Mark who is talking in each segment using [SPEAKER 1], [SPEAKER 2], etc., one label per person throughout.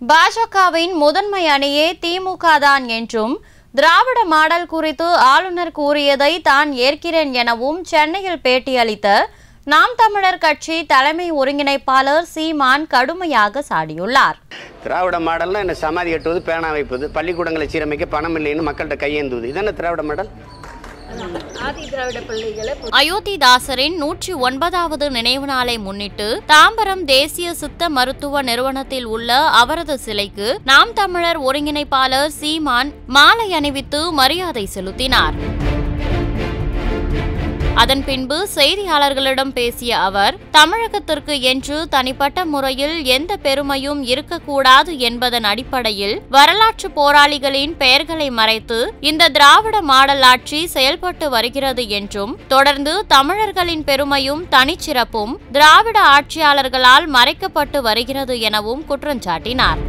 [SPEAKER 1] பாஜகவின் முதன்மை அணியே திமுக தான் என்றும் திராவிட மாடல் குறித்து ஆளுநர் கூறியதை தான் ஏற்கிறேன் எனவும் சென்னையில் பேட்டியளித்த நாம் தமிழர் கட்சி தலைமை ஒருங்கிணைப்பாளர் சீமான் கடுமையாக சாடியுள்ளார்
[SPEAKER 2] திராவிட மாடல்னா என்ன சமாதி கட்டுவது பேனா வைப்பது பள்ளிக்கூடங்களை சீரமைக்க பணம் இல்லைன்னு மக்கள்கிட்ட கையேந்துவது இதென்ன திராவிட மாடல்
[SPEAKER 1] அயோத்திதாசரின் நூற்றி ஒன்பதாவது நினைவு நாளை முன்னிட்டு தாம்பரம் தேசிய சித்த மருத்துவ நிறுவனத்தில் உள்ள அவரது சிலைக்கு நாம் தமிழர் ஒருங்கிணைப்பாளர் சீமான் மாலை அணிவித்து மரியாதை செலுத்தினார் அதன் பின்பு செய்தியாளர்களிடம் பேசிய அவர் தமிழகத்திற்கு என்று தனிப்பட்ட முறையில் எந்த பெருமையும் இருக்கக்கூடாது என்பதன் அடிப்படையில் வரலாற்று போராளிகளின் பெயர்களை மறைத்து இந்த திராவிட மாடல் ஆட்சி செயல்பட்டு வருகிறது என்றும் தொடர்ந்து தமிழர்களின் பெருமையும் தனிச்சிறப்பும் திராவிட ஆட்சியாளர்களால் மறைக்கப்பட்டு வருகிறது எனவும் குற்றஞ்சாட்டினார்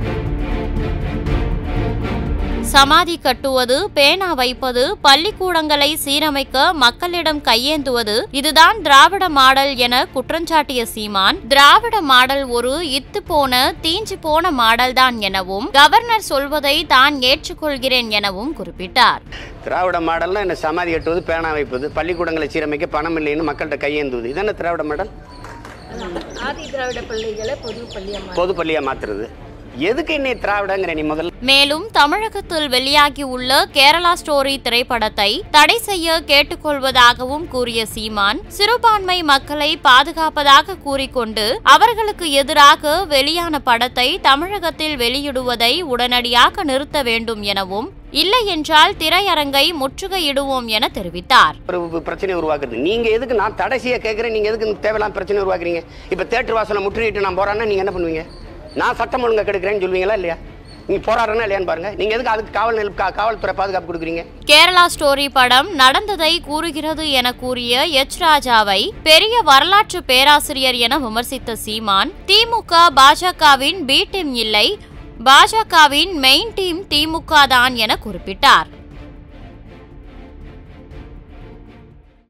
[SPEAKER 1] சமாதி கட்டுவது பேனா வைப்பது பள்ளிக்கூடங்களை சீரமைக்க மக்களிடம் கையேந்துவது இதுதான் திராவிட மாடல் என குற்றஞ்சாட்டிய சீமான் திராவிட மாடல் ஒரு இத்து போன தீஞ்சு போன மாடல்தான் எனவும் கவர்னர் சொல்வதை தான் ஏற்றுக்கொள்கிறேன் எனவும் குறிப்பிட்டார்
[SPEAKER 2] திராவிட மாடல்னா என்ன சமாதி கட்டுவது பேனா வைப்பது பள்ளிக்கூடங்களை சீரமைக்க பணம் இல்லைன்னு மக்கள்கிட்ட கையேந்துவது இதென்ன திராவிட மாடல்
[SPEAKER 3] ஆதி திராவிட பள்ளிகளை பொது பள்ளியாக
[SPEAKER 2] பொது பள்ளியா மாத்துறது எதுக்கு என்னை திராவிடங்கிற நீ முதல்ல
[SPEAKER 1] மேலும் தமிழகத்தில் வெளியாகியுள்ள கேரளா ஸ்டோரி திரைப்படத்தை தடை செய்ய கேட்டுக்கொள்வதாகவும் கூறிய சீமான் சிறுபான்மை மக்களை பாதுகாப்பதாக கூறிக்கொண்டு அவர்களுக்கு எதிராக வெளியான படத்தை தமிழகத்தில் வெளியிடுவதை உடனடியாக நிறுத்த வேண்டும் எனவும் இல்லை என்றால் திரையரங்கை முற்றுகையிடுவோம் என தெரிவித்தார்
[SPEAKER 2] ஒரு பிரச்சனை உருவாக்குது நீங்க எதுக்கு நான் தடை செய்ய கேட்குறேன் நீங்க எதுக்கு இந்த தேவையில்லாம பிரச்சனை உருவாக்குறீங்க இப்ப தேட்டர் வாசலை முற்றுகையிட்டு நான் போறான்னா நீங்க என்ன பண்ணுவீங்க நான் சட்டம் ஒழுங்கா கெடுக்கிறேன்னு சொல்லுவீங்களா இல்லையா நீங்க போராடுறனா இல்லையான்னு பாருங்க நீங்க எதுக்கு அதுக்கு காவல் நிலைய- கா- காவல்துறை பாதுகாப்பு கொடுக்குறீங்க
[SPEAKER 1] கேரளா ஸ்டோரி படம் நடந்ததை கூறுகிறது என கூறிய எச் ராஜாவை பெரிய வரலாற்று பேராசிரியர் என விமர்சித்த சீமான் திமுக பாஜகவின் பி டீம் இல்லை பாஜகவின் மெயின் டீம் திமுக தான் என குறிப்பிட்டார்